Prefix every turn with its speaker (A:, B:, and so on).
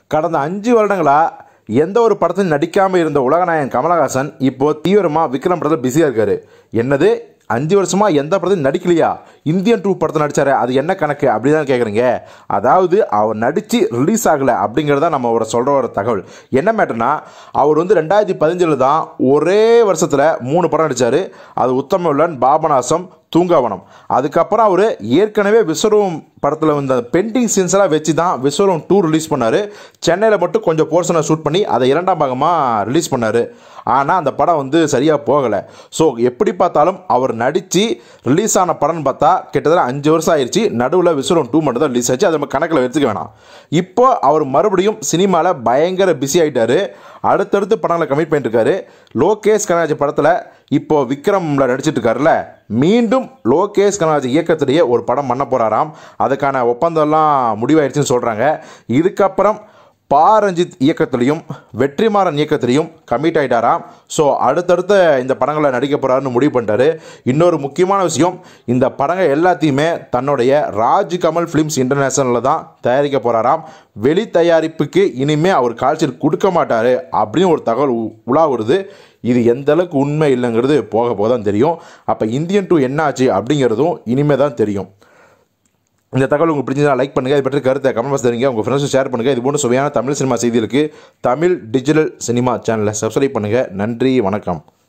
A: கடந்த அஞ்சு வருடங்களா எந்த ஒரு படத்திலும் நடிக்காமல் இருந்த உலகநாயகன் கமலஹாசன் இப்போ தீவிரமாக விக்ரம் படத்தில் பிஸியாக இருக்காரு என்னது அஞ்சு வருஷமா எந்த படத்தையும் நடிக்கலையா இந்தியன் டூ படத்தில் நடிச்சாரு அது என்ன கணக்கு அப்படி தான் கேட்குறீங்க அதாவது அவர் நடித்து ரிலீஸ் ஆகலை அப்படிங்கிறத நம்ம ஒரு சொல்கிற ஒரு தகவல் என்ன மேட்டர்னா அவர் வந்து ரெண்டாயிரத்தி பதினஞ்சில் தான் ஒரே வருஷத்தில் மூணு படம் நடித்தார் அது உத்தமவில்லன் பாபநாசம் தூங்காவனம் அதுக்கப்புறம் அவர் ஏற்கனவே விஸ்வரூபம் படத்தில் வந்த பெண்டிங் சீன்ஸ்லாம் வச்சு தான் விஸ்வரூபம் டூ ரிலீஸ் பண்ணார் சென்னையில் மட்டும் கொஞ்சம் போர்ஷனை ஷூட் பண்ணி அதை இரண்டாம் பாகமாக ரிலீஸ் பண்ணார் ஆனால் அந்த படம் வந்து சரியாக போகலை ஸோ எப்படி பார்த்தாலும் அவர் நடித்து ரிலீஸ் ஆன படம்னு பார்த்தா கிட்டத்தட்ட அஞ்சு வருஷம் ஆயிடுச்சு நடுவில் விஸ்வரூபம் டூ மட்டும் தான் ரிலீஸ் ஆச்சு அதை நம்ம கணக்கில் எடுத்துக்க வேணாம் இப்போ அவர் மறுபடியும் சினிமாவில் பயங்கர பிஸி ஆகிட்டாரு அடுத்தடுத்து படங்களை கமிட் பண்ணிட்டு இருக்காரு லோகேஷ் கனராஜ் படத்தில் இப்போ விக்ரம்ல நடிச்சிட்டு இருக்காருல்ல மீண்டும் லோகேஷ் கனராஜ் இயக்கத்திலேயே ஒரு படம் பண்ண போறாராம் அதுக்கான ஒப்பந்தம்லாம் முடிவாயிடுச்சுன்னு சொல்றாங்க இதுக்கப்புறம் பா ரஞ்சித் இயக்கத்திலையும் வெற்றிமாறன் இயக்கத்திலையும் கமிட் ஆயிட்டாராம் ஸோ அடுத்தடுத்த இந்த படங்களை நடிக்க போறாருன்னு முடிவு பண்ணிட்டாரு இன்னொரு முக்கியமான விஷயம் இந்த படங்கள் எல்லாத்தையுமே தன்னுடைய ராஜ் கமல் ஃபிலிம்ஸ் இன்டர்நேஷனலில் தான் தயாரிக்க போறாராம் வெளி தயாரிப்புக்கு இனிமே அவர் கால்ஷீட் கொடுக்க மாட்டாரு அப்படின்னு ஒரு தகவல் உ- உலா வருது இது எந்த அளவுக்கு உண்மை இல்லைங்கிறது போக போக தான் தெரியும் அப்போ இந்தியன் டூ என்ன ஆச்சு அப்படிங்கிறதும் இனிமே தான் தெரியும் இந்த தகவல் உங்களுக்கு பிடிச்சதா லைக் பண்ணுங்கள் இது பற்றி கருத்தை கமெண்ட் பாக்ஸ் தெரியுங்க உங்கள் ஃப்ரெண்ட்ஸும் ஷேர் பண்ணுங்கள் இது போன்ற சுவையான தமிழ் சினிமா செய்திகளுக்கு தமிழ் டிஜிட்டல் சினிமா சேனலை சப்ஸ்கிரைப் பண்ணுங்கள் நன்றி வணக்கம்